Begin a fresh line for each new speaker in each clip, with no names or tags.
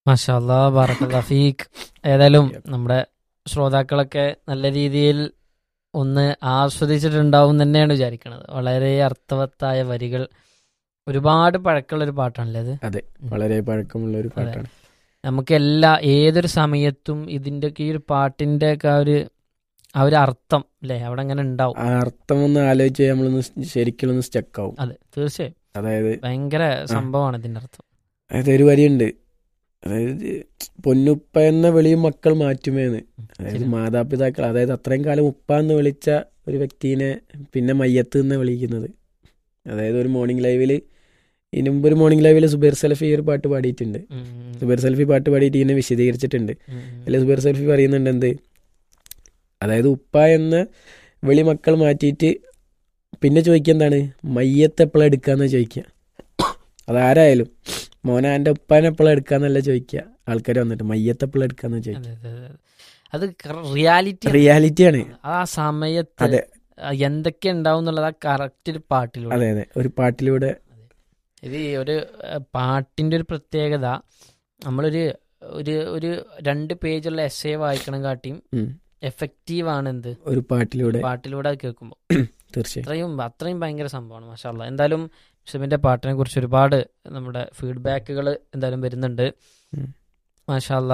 മാഷാല്ലാ ബാറക്കല്ലാ ഫീക്ക് ഏതായാലും നമ്മുടെ ശ്രോതാക്കളൊക്കെ നല്ല രീതിയിൽ ഒന്ന് ആസ്വദിച്ചിട്ടുണ്ടാവും തന്നെയാണ് വിചാരിക്കുന്നത് വളരെ അർത്ഥവത്തായ വരികൾ ഒരുപാട് പഴക്കമുള്ള ഒരു പാട്ടാണല്ലേ അത്
വളരെ പഴക്കമുള്ള ഒരു പാട്ടാണ്
നമുക്ക് എല്ലാ ഏതൊരു സമയത്തും ഇതിന്റെ ഒക്കെ ഈ ഒരു പാട്ടിന്റെ ഒക്കെ ആ ഒരു ആ ഒരു അർത്ഥം അല്ലേ അവിടെ അങ്ങനെ ഉണ്ടാവും
ആ അർത്ഥം ഒന്ന് ആലോചിച്ച് നമ്മളൊന്ന് ശരിക്കും ഒന്ന് സ്റ്റക്ക് ആവും
അതെ തീർച്ചയായും
അതായത്
ഭയങ്കര സംഭവമാണ് ഇതിന്റെ അർത്ഥം
അതായത് ഒരു വരിയുണ്ട് അതായത് പൊന്നുപ്പ എന്ന വിളിയും മക്കൾ മാറ്റുമേന്ന് അതായത്
ശരി.
മാതാപിതാക്കൾ അതായത് അത്രയും കാലം ഉപ്പ എന്ന് വിളിച്ച ഒരു വ്യക്തിനെ പിന്നെ മയ്യത്ത് എന്ന് വിളിക്കുന്നത് അതായത് ഒരു മോർണിംഗ് ലൈവിൽ ഇതിന് മുമ്പ് ഒരു മോർണിംഗ് ലൈവിൽ സുബൈർ സലഫി ഈ ഒരു പാട്ട് പാടിയിട്ടുണ്ട്
ഉം, ഉം,
സുബൈർ സലഫി പാട്ട് പാടിയിട്ട് ഇതിനെ വിശദീകരിച്ചിട്ടുണ്ട്
ഉം, ഉം.
അതിൽ സുബൈർ സലഫി പറയുന്നുണ്ട് എന്ത് അതായത് ഉപ്പ എന്ന വിളി മക്കൾ മാറ്റിയിട്ട് പിന്നെ ചോദിക്കുക എന്താണ് മയ്യത്ത് എപ്പോഴാണ് എടുക്കാന്ന് ചോദിക്കുക അതാരായാലും മോനെ എൻ്റെ ഉപ്പാനെ എപ്പോഴാണ് എടുക്കാന്നല്ല ചോദിക്കുക ആൾക്കാർ വന്നിട്ട് മയ്യത്ത് എപ്പോഴാണ് എടുക്കാന്ന് ചോദിക്കുക
അതെ, അതെ, അതെ. അത് റിയാലിറ്റി
റിയാലിറ്റിയാണ്
ആ സമയത്ത്
അതെ
എന്തൊക്കെ ഉണ്ടാവും എന്നുള്ളത് ആ കറക്റ്റ് ഒരു പാട്ടിലൂടെ
അതെ അതെ ഒരു പാട്ടിലൂടെ
ഇത് ഈ ഒരു ഏഹ്, പാട്ടിന്റെ ഒരു പ്രത്യേകത നമ്മളൊരു ഒരു ഒരു രണ്ട് പേജുള്ള എസ് എ വായിക്കണം കാട്ടിയും
ഉം,
എഫക്റ്റീവ് ആണ് എന്ത്
ഒരു പാട്ടിലൂടെ
പാട്ടിലൂടെ അത് കേൾക്കുമ്പോൾ
തീർച്ചയായും
അത്രയും അത്രയും ഭയങ്കര സംഭവമാണ് മാഷാല്ല എന്തായാലും ഷിബിന്റെ പാട്ടിനെ കുറിച്ച് ഒരുപാട് നമ്മുടെ ഫീഡ്ബാക്കുകൾ എന്തായാലും വരുന്നുണ്ട്
ഉം.
മാഷാല്ല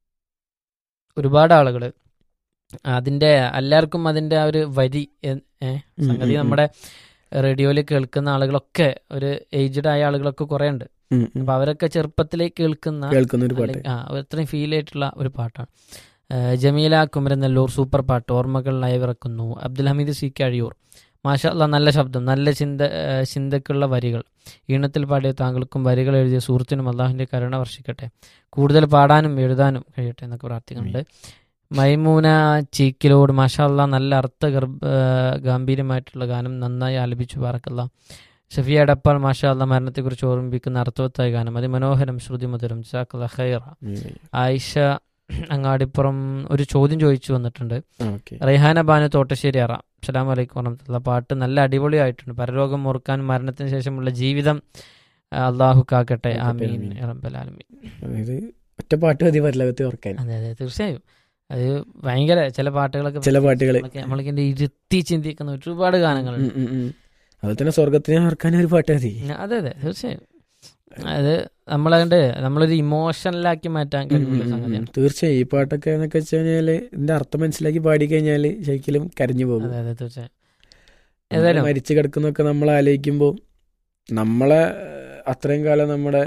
ഒരുപാട് ആളുകൾ അതിന്റെ എല്ലാവർക്കും അതിന്റെ ആ ഒരു വരി എ- ഏ,
ഉം,
സംഗതി
ഉം, ഉം.
നമ്മുടെ റേഡിയോയിൽ കേൾക്കുന്ന ആളുകളൊക്കെ ഒരു ഏജ്ഡ് ആയ ആളുകളൊക്കെ കുറെ ഉണ്ട്
ഉം, ഉം.
അപ്പൊ അവരൊക്കെ ചെറുപ്പത്തിലേ കേൾക്കുന്ന
കേൾക്കുന്ന ഒരു പാട്ട്
അല്ലെങ്കിൽ- ആ അത്രയും ഫീൽ ആയിട്ടുള്ള ഒരു പാട്ടാണ് ആ, ജമീല കുമരനെല്ലൂർ സൂപ്പർ പാട്ട് ഓർമ്മകൾ അയവിറക്കുന്നു അബ്ദുൽ ഹമീദ് സി കഴിയൂർ മാഷാ അല്ലാ നല്ല ശബ്ദം നല്ല ചിന്ത ആ, ചിന്തക്കുള്ള വരികൾ ഈണത്തിൽ പാടിയ താങ്കൾക്കും വരികൾ എഴുതിയ സുഹൃത്തിനും അള്ളാഹുവിന്റെ കരുണ വർഷിക്കട്ടെ കൂടുതൽ പാടാനും എഴുതാനും കഴിയട്ടെ എന്നൊക്കെ പ്രാർത്ഥിക്കുന്നുണ്ട് മൈമൂന ചീക്കിലോട് മാഷാ അല്ലാ നല്ല അർത്ഥ ഗർഭ ആ, ഗാംഭീര്യമായിട്ടുള്ള ഗാനം നന്നായി ആലപിച്ചു പാറക്കല്ല ഷഫിയ അടപ്പാൾ മാഷാ അല്ലാ മരണത്തെക്കുറിച്ച് ഓർമ്മിപ്പിക്കുന്ന അർത്ഥവത്തായ ഗാനം അതിമനോഹരം ശ്രുതിമധുരം ജസാഖല്ല ഖൈറ ആയിഷ അങ്ങാടിപ്പുറം ഒരു ചോദ്യം ചോദിച്ചു വന്നിട്ടുണ്ട്
ഓക്കെ
റൈഹാന ബാനു തോട്ടശ്ശേരി അറ അസ്സലാമു അലൈക്കും വറഹമത്തുള്ള പാട്ട് നല്ല അടിപൊളിയായിട്ടുണ്ട് പരലോകം ഓർക്കാനും മരണത്തിന് ശേഷമുള്ള ജീവിതം ആ, അള്ളാഹു കാക്കട്ടെ
കാക്കട്ടെ,
ആമീൻ
ആമീൻ.
യാ റബ്ബൽ ആലമീൻ
അതായത് ഒറ്റ പാട്ട് മതി പരലോകത്ത് ഓർക്കാൻ
അതെ അതെ തീർച്ചയായും അത് ഭയങ്കര ചില പാട്ടുകളൊക്കെ
ചില പാട്ടുകള്
നമ്മളൊക്കെ- നമ്മൾക്ക് ഇരുത്തി ചിന്തിക്കുന്ന ഒരുപാട് ഗാനങ്ങളുണ്ട്
ഉം, ഉം, ഉം. അതുപോലെ തന്നെ സ്വർഗത്തിനെ ഓർക്കാൻ ഒരു പാട്ട് മതി
അതെ അതെ തീർച്ചയായും അത് നമ്മളതുകൊണ്ട് നമ്മളൊരു ഇമോഷണലാക്കി മാറ്റാൻ കഴിവുള്ള
ഉം, ഉം, ഉം.
സംഗതിയാണ്
തീർച്ചയായും ഈ പാട്ടൊക്കെ എന്നൊക്കെ വെച്ച് കഴിഞ്ഞാല് ഇതിന്റെ അർത്ഥം മനസ്സിലാക്കി പാടി കഴിഞ്ഞാല് ശരിക്കും കരഞ്ഞു പോകും
അതെ അതെ തീർച്ചയായും
നമ്മള്
ഏതായാലും
മരിച്ചു കിടക്കുന്നൊക്കെ നമ്മൾ ആലോചിക്കുമ്പോൾ നമ്മളെ ഏഹ്, അത്രയും കാലം നമ്മുടെ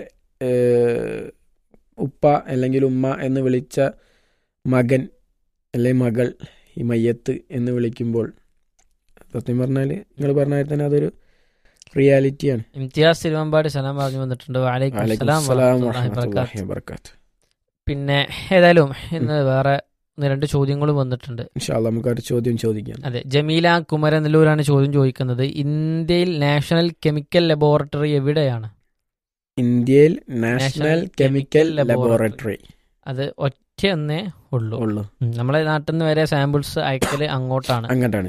ഏഹ്, ഉപ്പ അല്ലെങ്കിൽ ഉമ്മ എന്ന് വിളിച്ച മകൻ അല്ലെങ്കിൽ മകൾ ഈ മയ്യത്ത് എന്ന് വിളിക്കുമ്പോൾ സത്യം പറഞ്ഞാൽ നിങ്ങൾ പറഞ്ഞ മാതിരി തന്നെ അതൊരു റിയാലിറ്റിയാണ്
ഇംതിയാസ് തിരുവമ്പാട് സലാം പറഞ്ഞു വന്നിട്ടുണ്ട് വലൈക്കും
വലൈക്കും
സലാം
അസ്സലാം
വറഹ്മത്തുള്ളാഹി
വറഹ്മത്തുള്ളാഹി
വബറകാത്ത്.
വബറകാത്ത്.
പിന്നെ ഏതായാലും ഇന്ന് വേറെ ഒന്ന് രണ്ട് ചോദ്യങ്ങളും വന്നിട്ടുണ്ട്
ഇൻഷാ അല്ലാ നമുക്ക് ഒരു ചോദ്യം ചോദിക്കാം
അതെ ജമീല കുമരനെല്ലൂരാണ് ചോദ്യം ചോദിക്കുന്നത് ഇന്ത്യയിൽ നാഷണൽ കെമിക്കൽ ലബോറട്ടറി എവിടെയാണ്
ഇന്ത്യയിൽ national
national
chemical
chemical
laboratory
അത് ഒറ്റ ഒന്നേ ഉള്ളൂ
ഉള്ളു
ഉം, നമ്മളെ നാട്ടിൽ നിന്ന് വരെ സാമ്പിൾസ് അയക്കല് അങ്ങോട്ടാണ്
അങ്ങോട്ടാണ്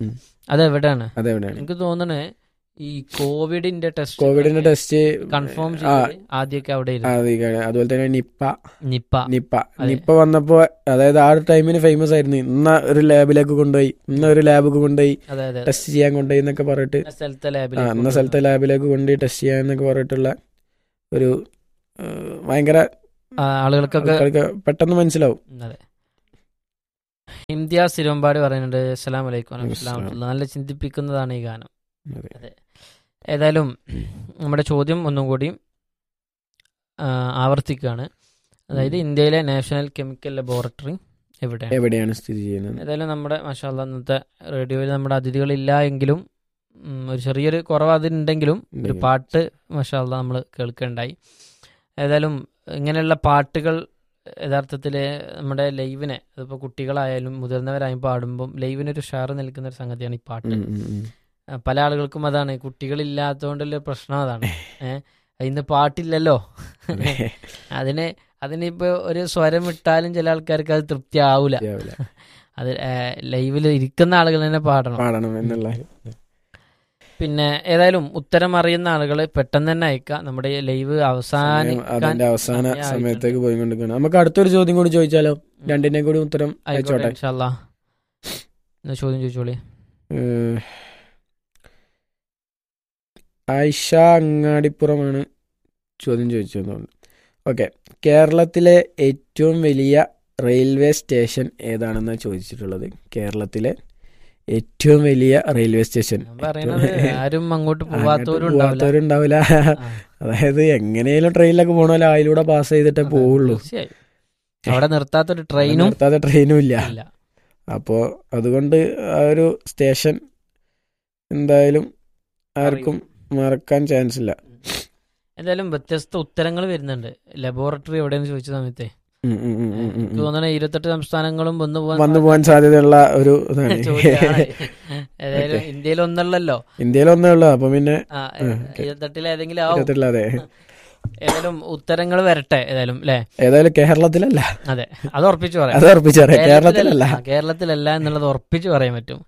അത് എവിടെയാണ്
അതെവിടെയാണ്
എനിക്ക് തോന്നണേ ഈ കോവിഡിന്റെ ടെസ്റ്റ്
കോവിഡിന്റെ ടെസ്റ്റ്
കൺഫേം
ആ
ചെയ്ത് ആദ്യമൊക്കെ അവിടെ
ആ, അത് ഈ- അതുപോലെ തന്നെ നിപ്പ
നിപ്പ
നിപ്പ
അതെ.
നിപ്പ വന്നപ്പോ അതായത് ആ ഒരു ടൈമിന് ഫേമസ് ആയിരുന്നു ഇന്ന ഒരു ലാബിലേക്ക് കൊണ്ടുപോയി ഇന്ന ഒരു ലാബിലേക്ക് കൊണ്ടുപോയി
അതെ അതെ
ടെസ്റ്റ് ചെയ്യാൻ കൊണ്ടുപോയി എന്നൊക്കെ പറഞ്ഞിട്ട്
ഇന്ന സ്ഥലത്തെ
ആ
ലാബിൽ
ഇന്ന സ്ഥലത്തെ ലാബിലേക്ക് കൊണ്ടുപോയി ടെസ്റ്റ് ചെയ്യാൻ എന്നൊക്കെ പറഞ്ഞിട്ടുള്ള ഒരു ഏഹ്, ഭയങ്കര
ആളുകൾക്കൊക്കെ
ആൾക്കാർക്ക് പെട്ടെന്ന് മനസ്സിലാവും
ഉം, അതെ ഇംതിയാസ് തിരുവമ്പാടി പറയുന്നുണ്ട് അസ്സലാം വലൈക്കും
അസ്സലാം.
വറഹ്മത്തുള്ളാഹി. നല്ല ചിന്തിപ്പിക്കുന്നതാണ് ഈ ഗാനം
അതെ.
ഏതായാലും നമ്മുടെ ചോദ്യം ഒന്നും കൂടി ആ, ആവർത്തിക്കുകയാണ് അതായത്
ഉം.
ഇന്ത്യയിലെ നാഷണൽ കെമിക്കൽ ലബോറട്ടറി എവിടെയാണ്
എവിടെയാണ് സ്ഥിതി ചെയ്യുന്നത്
ഏതായാലും നമ്മുടെ മഷാല്ല ഇന്നത്തെ റേഡിയോയിൽ നമ്മുടെ അതിഥികളില്ല എങ്കിലും ഉം, ഒരു ചെറിയൊരു കുറവ് അതിനുണ്ടെങ്കിലും ഒരു
ഉണ്ടെങ്കിലും.
പാട്ട് മഷാല്ല നമ്മൾ കേൾക്കുകയുണ്ടായി ഏതായാലും ഇങ്ങനെയുള്ള പാട്ടുകൾ യഥാർത്ഥത്തിൽ നമ്മുടെ ലൈവിനെ അതിപ്പോൾ കുട്ടികളായാലും മുതിർന്നവരായും പാടുമ്പം ലൈവിനൊരു ഷെയർ നിൽക്കുന്ന ഒരു സംഗതിയാണ് ഈ പാട്ട്
ഉം, ഉം, ഉം.
ആ, പല ആളുകൾക്കും അതാണ് കുട്ടികളില്ലാത്തതുകൊണ്ടുള്ള പ്രശ്നം അതാണ് ഏഹ് ഇന്ന് പാട്ടില്ലല്ലോ
അതെ.
അതിന് അതിനിപ്പോ ഒരു സ്വരം ഇട്ടാലും ചില ആൾക്കാർക്ക് അത് തൃപ്തി ആവൂല
ശരിയാവില്ല.
അത് ലൈവിൽ ഇരിക്കുന്ന ആളുകൾ തന്നെ പാടണം
പാടണം എന്നുള്ള
പിന്നെ ഏതായാലും ഉത്തരം അറിയുന്ന ആളുകൾ പെട്ടെന്ന് തന്നെ അയക്കുക നമ്മുടെ ഈ ലൈവ്
സമയം
അവസാനിക്കാൻ
അതിന്റെ അവസാന
സമയമായിട്ടുണ്ട്.
സമയത്തേക്ക് പോയിക്കൊണ്ടിരിക്കുകയാണ് നമുക്ക് അടുത്തൊരു ചോദ്യം കൂടി ചോദിച്ചാലോ രണ്ടിന്റെയും കൂടി ഉത്തരം
ആയിക്കോട്ടെ
അയച്ചോട്ടെ
ഇൻഷാല്ലാ എന്നാ ചോദ്യം ചോദിച്ചോളി
ഏഹ്, ആയിഷ അങ്ങാടിപ്പുറമാണ് ചോദ്യം ചോദിച്ചത് ഓക്കെ കേരളത്തിലെ ഏറ്റവും വലിയ റെയിൽവേ സ്റ്റേഷൻ ഏതാണെന്ന് ചോദിച്ചിട്ടുള്ളത് കേരളത്തിലെ ഏറ്റവും വലിയ റെയിൽവേ സ്റ്റേഷൻ
ഞാൻ പറയണത് ആരും അങ്ങോട്ട്
അങ്ങോട്ട്
പോവാത്തവരും ഉണ്ടാവില്ല
പോവാത്തവരുണ്ടാവില്ല
ആ,
അതായത് എങ്ങനെയും ട്രെയിനിലൊക്കെ പോകണമല്ലോ അതിലൂടെ പാസ് ചെയ്തിട്ടേ
അതെ,
പോവുള്ളൂ
തീർച്ചയായും അവിടെ നിർത്താത്തൊരു ട്രെയിനും
നിർത്താതെ ട്രെയിനും ഇല്ല
ഇല്ല
അപ്പോൾ അതുകൊണ്ട് ആ ഒരു സ്റ്റേഷൻ എന്തായാലും ആർക്കും മറക്കാൻ ചാൻസ് ഇല്ല
എന്തായാലും വ്യത്യസ്ത ഉത്തരങ്ങൾ വരുന്നുണ്ട് ലബോറട്ടറി എവിടെയെന്ന് ചോദിച്ച സമയത്തെ
ഉം, ഉം, ഉം, ഉം, ഉം,
എനിക്ക്
ഉം.
തോന്നണ ഇരുപത്തെട്ട് സംസ്ഥാനങ്ങളും വന്നു പോകാൻ
വന്നു പോകാൻ സാധ്യതയുള്ള ഒരു ഇതാണ്
ചോദ്യമാണ് ഏതായാലും ഇന്ത്യയിൽ ഒന്നല്ലല്ലോ
ഇന്ത്യയിൽ ഒന്നേ ഉള്ളൂ അപ്പൊ പിന്നെ
ആ,
ആ, ഓക്കേ.
ഇരുപത്തെട്ടിൽ ഏതെങ്കിലും ആവും
ഇരുപത്തില്ല അതെ
ഏതായാലും ഉത്തരങ്ങൾ വരട്ടെ ഏതായാലും അല്ലേ
ഏതായാലും കേരളത്തിലല്ല
അതെ അത് ഉറപ്പിച്ചു പറയാം
അത് ഉറപ്പിച്ചറിയാം കേരളത്തിലല്ല
ആ, കേരളത്തിലല്ല എന്നുള്ളത് ഉറപ്പിച്ചു പറയാൻ പറ്റും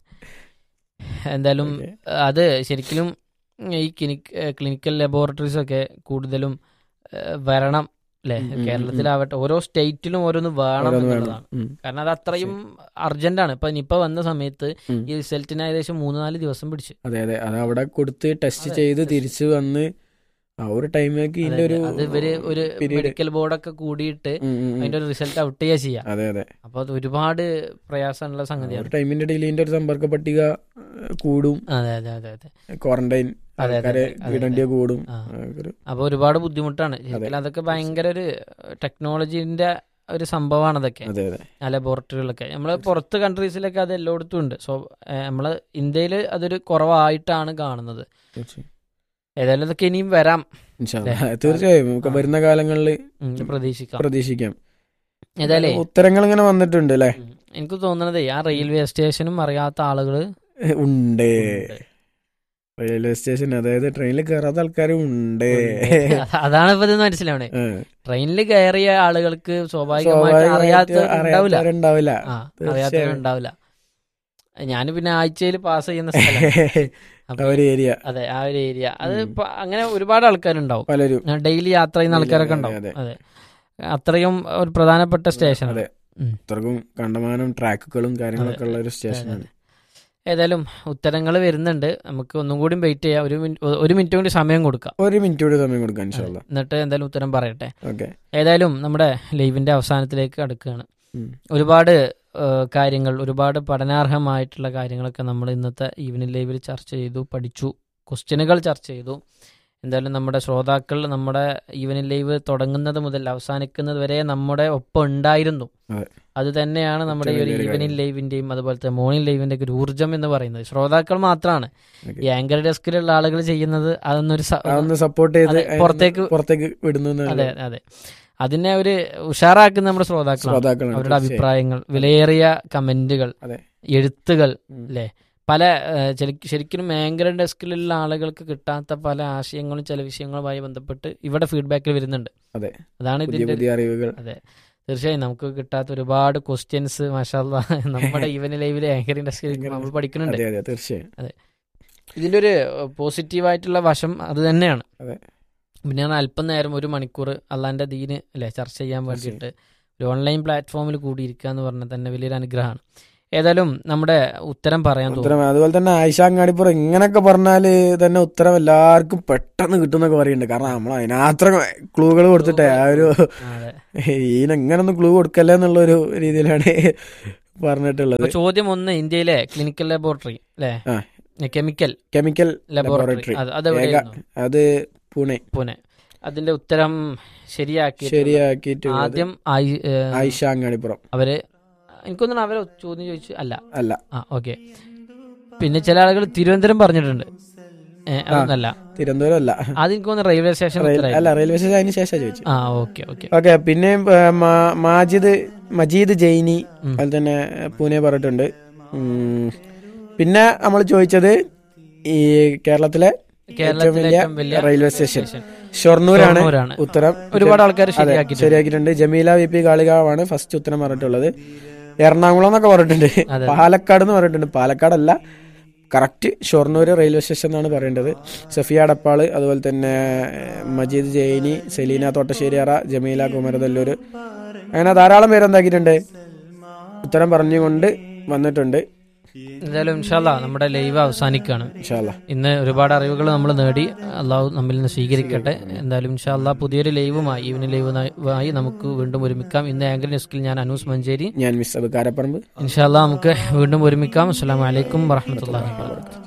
എന്തായാലും
ഓക്കേ.
അത് ശരിക്കും ഈ ക്ലിനിക് ക്ലിനിക്കൽ ലബോറട്ടറീസ് ഒക്കെ കൂടുതലും ഏഹ്, വരണം അല്ലേ
ഉം, ഉം, ഉം.
കേരളത്തിലാവട്ടെ ഓരോ സ്റ്റേറ്റിലും ഓരോന്ന് വേണം
ഓരോന്ന് വേണം
എന്നുള്ളതാണ്
ഉം,
കാരണം അത് അത്രയും അർജന്റ് ആണ് ഇപ്പൊ നിപ്പ വന്ന സമയത്ത്
ഉം.
ഈ റിസൾട്ടിന് ഏകദേശം മൂന്ന് നാല് ദിവസം പിടിച്ചു
അതെ അതെ അത് അവിടെ കൊടുത്ത് ടെസ്റ്റ്
അതെ,
ചെയ്ത്
test.
തിരിച്ചു വന്ന് ആ ഒരു ടൈമിലേക്ക് ഇതിന്റെ ഒരു
അത് ഇവര് ഒരു
period.
മെഡിക്കൽ ബോർഡൊക്കെ കൂടിയിട്ട്
ഉം, ഉം, ഉം.
അതിന്റെ ഒരു റിസൾട്ട് ഔട്ട് ചെയ്യാ ചെയ്യാം
അതെ അതെ
അപ്പൊ അത് ഒരുപാട് പ്രയാസമുള്ള
ആ
സംഗതിയാണ്
ഒരു ടൈമിന്റെ ഇടയിൽ ഇതിന്റെ ഒരു സമ്പർക്ക പട്ടിക ഏഹ്, കൂടും
അതെ അതെ അതെ അതെ
ക്വാറന്റൈൻ
അതെ,
ആൾക്കാരെ
അതെ, അതെ.
വിടേണ്ടിയ കൂടും
ആ.
അതൊക്കെ ഒരു-
അപ്പൊ ഒരുപാട് ബുദ്ധിമുട്ടാണ് ശരിക്കും അതൊക്കെ ഭയങ്കര ഒരു ടെക്നോളജിന്റെ ഒരു സംഭവമാണ് അതൊക്കെ
അതെ അതെ
ആ ലബോറട്ടറികളൊക്കെ നമ്മള് പുറത്ത് കൺട്രീസിലൊക്കെ അത് എല്ലായിടത്തും ഉണ്ട് സോ നമ്മള് ഇന്ത്യയിൽ അതൊരു കുറവായിട്ടാണ് കാണുന്നത്
തീർച്ചയായും.
ഏതായാലും ഇതൊക്കെ ഇനിയും വരാം
ഇൻഷാ അല്ലാ. തീർച്ചയായും നമുക്ക്
ആ.
വരുന്ന കാലങ്ങളിൽ
ഉം, പ്രതീക്ഷിക്കാം
പ്രതീക്ഷിക്കാം
ഏതായാലേ
ഉത്തരങ്ങൾ ഇങ്ങനെ വന്നിട്ടുണ്ട് അല്ലേ
ഉം, എനിക്ക് തോന്നുന്നത് ആ റെയിൽവേ സ്റ്റേഷനും അറിയാത്ത ആളുകള്
ഉണ്ട്
ഉണ്ട്.
റെയിൽവേ സ്റ്റേഷൻ അതായത് ട്രെയിനിൽ കയറാത്ത ആൾക്കാരും ഉണ്ട്
ഉണ്ട്. അതാണ് ഇപ്പൊ ഇത് മനസ്സിലാവണേ
ആ.
ട്രെയിനിൽ കയറിയ ആളുകൾക്ക് സ്വാഭാവികമായിട്ട്
സ്വാഭാവികമായിട്ട്
അറിയാത്ത ഉണ്ടാവില്ല
അറിയാത്തവരുണ്ടാവില്ല
ആ
തീർച്ചയായും.
അറിയാത്തവരുണ്ടാവില്ല ഞാൻ പിന്നെ ആഴ്ചയിൽ പാസ് ചെയ്യുന്ന സ്ഥലം
ആ ഒരു ഏരിയ
അതെ ആ ഒരു ഏരിയ അത്
ഉം.
ഇപ്പൊ അങ്ങനെ ഒരുപാട് ആൾക്കാരുണ്ടാവും
പലരും
ഡെയിലി യാത്ര ചെയ്യുന്ന
Daily
ആൾക്കാരൊക്കെ
അതെ,
ഉണ്ടാവും
അതെ.
അതെ അത്രയും ഒരു പ്രധാനപ്പെട്ട സ്റ്റേഷൻ
അതെ
ഉം.
ഇത്രക്കും കണ്ടമാനം ട്രാക്കുകളും കാര്യങ്ങളൊക്കെ ഉള്ള ഒരു സ്റ്റേഷനാണ്
ഏതായാലും ഉത്തരങ്ങൾ വരുന്നുണ്ട് നമുക്ക് ഒന്നും കൂടി വെയിറ്റ് ചെയ്യാം ഒരു മിനിറ്റ് ഒരു മിനിറ്റ് കൂടി സമയം കൊടുക്കാം
ഒരു മിനിറ്റ് കൂടി സമയം കൊടുക്കാം ഇൻഷാല്ല
എന്നിട്ട് എന്തായാലും ഉത്തരം പറയട്ടെ
ഓക്കെ
ഏതായാലും നമ്മുടെ ലൈവിന്റെ അവസാനത്തിലേക്ക് അടുക്കുകയാണ് ഒരുപാട് ഏഹ്, കാര്യങ്ങൾ ഒരുപാട് പഠനാർഹമായിട്ടുള്ള കാര്യങ്ങളൊക്കെ നമ്മൾ ഇന്നത്തെ ഈവനിങ് ലൈവിൽ ചർച്ച ചെയ്തു പഠിച്ചു ക്വസ്റ്റ്യനുകൾ ചർച്ച ചെയ്തു എന്തായാലും നമ്മുടെ ശ്രോതാക്കൾ നമ്മുടെ ഈവനിങ് ലൈവ് തുടങ്ങുന്നത് മുതൽ അവസാനിക്കുന്നത് വരെ നമ്മുടെ ഒപ്പം ഉണ്ടായിരുന്നു
അതെ.
അത് തന്നെയാണ് നമ്മുടെ ഈ ഒരു
വലിയൊരു
ഈവനിങ് ലൈവിന്റെയും അതുപോലത്തെ മോർണിംഗ് ലൈവിന്റെ ഒക്കെ ഒരു ഊർജ്ജം എന്ന് പറയുന്നത് ശ്രോതാക്കൾ മാത്രമാണ്
Okay.
ഈ ആങ്കർ ഡെസ്കിലുള്ള ആളുകൾ ചെയ്യുന്നത് അതൊന്നൊരു സ-
അതൊന്ന് സപ്പോർട്ട് ചെയ്ത്
അതെ,
അതിനെ
പുറത്തേക്ക്
പുറത്തേക്ക് വിടുന്നു
അതെ അതെ അതിനെ ഒരു ഉഷാറാക്കുന്ന നമ്മുടെ ശ്രോതാക്കളാണ്
ശ്രോതാക്കളാണ്
അവരുടെ
തീർച്ചയായും.
അഭിപ്രായങ്ങൾ വിലയേറിയ കമന്റുകൾ
അതെ.
എഴുത്തുകൾ
ഉം.
അല്ലേ പല ഏഹ്, ചെലി- ശരിക്കും ആങ്കർ ഡെസ്കിലുള്ള ആളുകൾക്ക് കിട്ടാത്ത പല ആശയങ്ങളും ചില വിഷയങ്ങളുമായി ബന്ധപ്പെട്ട് ഇവിടെ ഫീഡ്ബാക്കിൽ വരുന്നുണ്ട്
അതെ.
അതാണ്
പുതിയ
ഇതിന്റെ
പുതിയ അറിവുകൾ
അതെ തീർച്ചയായും നമുക്ക് കിട്ടാത്ത ഒരുപാട് ക്വസ്റ്റ്യൻസ് മാഷാല്ല നമ്മുടെ ഈവൻ ലൈവിലെ ആങ്കറിംഗ് ഡെസ്കിൽ നമ്മൾ പഠിക്കുന്നുണ്ട്
അതെ അതെ തീർച്ചയായും
ഇതിന്റെ ഒരു പോസിറ്റീവായിട്ടുള്ള വശം അത് തന്നെയാണ്
അതെ.
പിന്നെ ഞാൻ അല്പം നേരം ഒരു മണിക്കൂർ അള്ളാന്റെ ദീന് അല്ലെ ചർച്ച ചെയ്യാൻ വേണ്ടിയിട്ട് ഒരു ഓൺലൈൻ പ്ലാറ്റ്ഫോമിൽ കൂടിയിരിക്കുക എന്ന് പറഞ്ഞാൽ തന്നെ വലിയൊരു അനുഗ്രഹമാണ് ഏതായാലും നമ്മുടെ ഉത്തരം പറയാൻ തോന്നുന്നു
ഉത്തരം അതുപോലെ തന്നെ ആയിഷ അങ്ങാടിപ്പുറം ഇങ്ങനെയൊക്കെ പറഞ്ഞാല് തന്നെ ഉത്തരം എല്ലാവർക്കും പെട്ടെന്ന് കിട്ടുന്നൊക്കെ പറയുന്നുണ്ട് കാരണം നമ്മൾ അതിനത്ര ക്ലൂകൾ കൊടുത്തിട്ടേ ആ ഒരു
അതെ.
ഈന ഇങ്ങനൊന്നും ക്ലൂ കൊടുക്കല്ലേ എന്നുള്ള ഒരു രീതിയിലാണ് പറഞ്ഞിട്ടുള്ളത്
ഇപ്പൊ ചോദ്യം ഒന്ന് ഇന്ത്യയിലെ ക്ലിനിക്കൽ ലബോറട്ടറി അല്ലെ
ആ.
കെമിക്കൽ
കെമിക്കൽ
ലബോറട്ടറി
ലബോറട്ടറി
അത് അതെവിടെയായിരുന്നു
അത് പൂനെ
പൂനെ അതിന്റെ ഉത്തരം ശരിയാക്കി
ശരിയാക്കിയിട്ട്
ആദ്യം ആയി- ഏഹ്,
ആയിഷ അങ്ങാടിപ്പുറം
അവര് എനിക്കൊന്നും അവരെ ചോദ്യം ചോദിച്ചു അല്ല
അല്ല
ആ ഓക്കെ പിന്നെ ചില ആളുകൾ തിരുവനന്തപുരം പറഞ്ഞിട്ടുണ്ട് ഏ, അതൊന്നല്ല
തിരുവനന്തപുരം അല്ല
അത് എനിക്ക് തോന്നുന്നു റെയിൽവേ സ്റ്റേഷൻ
റെയിൽ-
ഉത്തരമായിരുന്നു.
അല്ല റെയിൽവേ സ്റ്റേഷൻ അതിന് ശേഷം ചോദിച്ചു
ആ ഓക്കെ ഓക്കെ
ഓക്കെ പിന്നെ മാജിദ് മജീദ് ജൈനി
ഉം.
അതുപോലെ തന്നെ പൂനെ പറഞ്ഞിട്ടുണ്ട് ഉം. പിന്നെ നമ്മൾ ചോദിച്ചത് ഈ കേരളത്തിലെ ഏറ്റവും
കേരളത്തിലെ
വലിയ
ഏറ്റവും വലിയ
റെയിൽവേ സ്റ്റേഷൻ
സ്റ്റേഷൻ.
ഷൊർണൂരാണ്
ഷൊർണൂരാണ്.
ഉത്തരം
ഒരുപാട് ആൾക്കാർ
അതെ,
ശരിയാക്കിയിട്ടുണ്ട്
ശരിയാക്കിയിട്ടുണ്ട് ജമീല വി പി കാളികാവാണ് ഫസ്റ്റ് ഉത്തരം പറഞ്ഞിട്ടുള്ളത് എറണാകുളം എന്നൊക്കെ പറഞ്ഞിട്ടുണ്ട്
അതെ.
പാലക്കാട് എന്ന് പറഞ്ഞിട്ടുണ്ട് പാലക്കാടല്ല കറക്റ്റ് ഷൊർണൂർ റെയിൽവേ സ്റ്റേഷൻ എന്നാണ് പറയേണ്ടത് സഫിയ അടപ്പാള് അതുപോലെ തന്നെ മജീദ് ജൈനി സെലീന തോട്ടശ്ശേരിയറ ജമീല കുമരതല്ലൂർ അങ്ങനെ ധാരാളം പേര് എന്താക്കിയിട്ടുണ്ട് ഉത്തരം പറഞ്ഞുകൊണ്ട് വന്നിട്ടുണ്ട്
എന്തായാലും ഇൻഷാല്ല നമ്മുടെ ലൈവ് അവസാനിക്കുകയാണ്
ഇൻഷാല്ലാ
ഇന്ന് ഒരുപാട് അറിവുകൾ നമ്മൾ നേടി അള്ളാഹു നമ്മിൽ നിന്ന് സ്വീകരിക്കട്ടെ എന്തായാലും ഇൻഷാല്ല പുതിയൊരു ലൈവുമായി ഈവനിങ് ലൈവുമായി നമുക്ക് വീണ്ടും ഒരുമിക്കാം ഇന്ന് ആംഗിൾ ന്യൂസ്കിൽ ഞാൻ അനൂസ് മഞ്ചേരി
ഞാൻ മിസ് അബ് കാരപ്പറമ്പ്
ഇൻഷാല്ല നമുക്ക് വീണ്ടും ഒരുമിക്കാം അസ്സാം വലൈക്കും വറഹമത്തല്ലാ വാബർക്കാത്തു